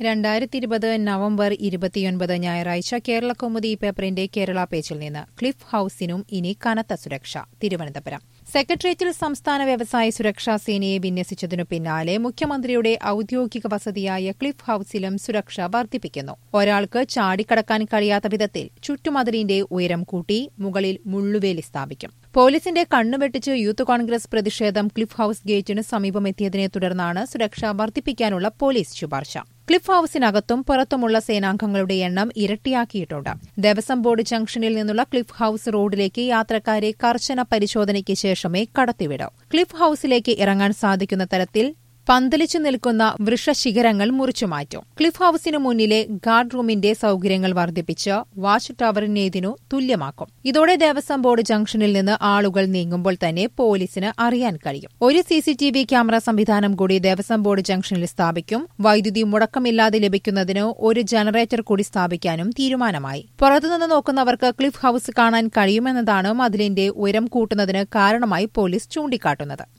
രണ്ടായിരത്തി ഇരുപത് നവംബർ ഇരുപത്തിയൊൻപത് ഞായറാഴ്ച കേരള കൗമുദി പേപ്പറിന്റെ കേരള പേജിൽ നിന്ന് ക്ലിഫ് ഹൌസിനും ഇനി കനത്ത സുരക്ഷ തിരുവനന്തപുരം സെക്രട്ടേറിയറ്റിൽ സംസ്ഥാന വ്യവസായ സുരക്ഷാ സേനയെ വിന്യസിച്ചതിനു പിന്നാലെ മുഖ്യമന്ത്രിയുടെ ഔദ്യോഗിക വസതിയായ ക്ലിഫ് ഹൌസിലും സുരക്ഷ വർദ്ധിപ്പിക്കുന്നു ഒരാൾക്ക് ചാടിക്കടക്കാൻ കഴിയാത്ത വിധത്തിൽ ചുറ്റുമതിലിന്റെ ഉയരം കൂട്ടി മുകളിൽ മുള്ളുവേലി സ്ഥാപിക്കും പോലീസിന്റെ കണ്ണുവെട്ടിച്ച് യൂത്ത് കോൺഗ്രസ് പ്രതിഷേധം ക്ലിഫ് ഹൌസ് ഗേറ്റിന് സമീപമെത്തിയതിനെ തുടർന്നാണ് സുരക്ഷ വർദ്ധിപ്പിക്കാനുള്ള പോലീസ് ശുപാർശ ക്ലിഫ് ഹൌസിനകത്തും പുറത്തുമുള്ള സേനാംഗങ്ങളുടെ എണ്ണം ഇരട്ടിയാക്കിയിട്ടുണ്ട് ദേവസ്വം ബോർഡ് ജംഗ്ഷനിൽ നിന്നുള്ള ക്ലിഫ് ഹൌസ് റോഡിലേക്ക് യാത്രക്കാരെ കർശന പരിശോധനയ്ക്ക് ശേഷമേ കടത്തിവിടൂ ക്ലിഫ് ഹൌസിലേക്ക് ഇറങ്ങാൻ സാധിക്കുന്ന തരത്തിൽ പന്തലിച്ചു നിൽക്കുന്ന വൃക്ഷശിഖരങ്ങൾ മുറിച്ചുമാറ്റും ക്ലിഫ് ഹൌസിനു മുന്നിലെ ഗാർഡ് റൂമിന്റെ സൌകര്യങ്ങൾ വർദ്ധിപ്പിച്ച് വാച്ച് ടവറിനേതിനു തുല്യമാക്കും ഇതോടെ ദേവസ്വം ബോർഡ് ജംഗ്ഷനിൽ നിന്ന് ആളുകൾ നീങ്ങുമ്പോൾ തന്നെ പോലീസിന് അറിയാൻ കഴിയും ഒരു സിസിടിവി ക്യാമറ സംവിധാനം കൂടി ദേവസ്വം ബോർഡ് ജംഗ്ഷനിൽ സ്ഥാപിക്കും വൈദ്യുതി മുടക്കമില്ലാതെ ലഭിക്കുന്നതിന് ഒരു ജനറേറ്റർ കൂടി സ്ഥാപിക്കാനും തീരുമാനമായി പുറത്തുനിന്ന് നോക്കുന്നവർക്ക് ക്ലിഫ് ഹൌസ് കാണാൻ കഴിയുമെന്നതാണ് മതിലിന്റെ ഉയരം കൂട്ടുന്നതിന് കാരണമായി പോലീസ് ചൂണ്ടിക്കാട്ടുന്നത്